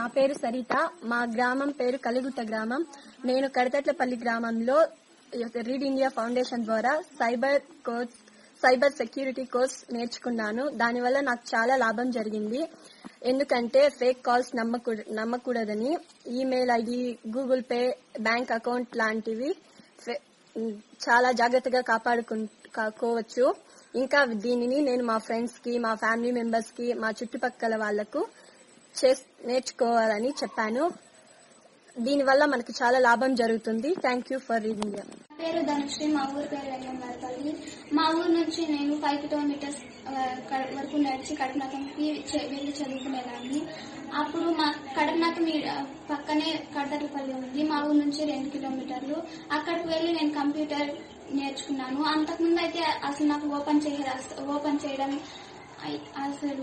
పేరు సరిత మా గ్రామం పేరు కలిగుట్ట గ్రామం నేను కడతట్లపల్లి గ్రామంలో రీడ్ ఇండియా ఫౌండేషన్ ద్వారా cyber course cyber security course నేర్చుకున్నాను దానివల్ల నాకు చాలా లాభం జరిగింది ఎందుకంటే ఫేక్ కాల్స్ నమ్మకూ- నమ్మకూడదని email ID Google Pay bank account లాంటివి ఫే- చాలా జాగ్రత్తగా కాపాడుకోవచ్చు ఇంకా దీనిని నేను మా ఫ్రెండ్స్ కి మా ఫ్యామిలీ మెంబర్స్ కి మా చుట్టుపక్కల వాళ్లకు చేస్- నేర్చుకోవాలని చెప్పాను దీనివల్ల మనకు చాలా లాభం జరుగుతుంది థ్యాంక్ యూ ఫర్ రీడింగ్ నా పేరు ధనుశ్రీ మా ఊరు పేరు వెంగమారపల్లి మా ఊరు నుంచి నేను ఫైవ్ కిలోమీటర్స్ ఆ, కడ- వరకు నడిచి కడపనాథంకి చె- వెళ్ళి చదువుకునేదాన్ని అప్పుడు మా కడపనాథం ఈ- పక్కనే కడతలపల్లి ఉంది మా ఊరు నుంచి రెండు కిలోమీటర్లు అక్కడికి వెళ్ళి నేను కంప్యూటర్ నేర్చుకున్నాను అంతకుముందు అయితే అసలు నాకు ఓపెన్ చేయ ఓపెన్ చేయడం ఐ- అసలు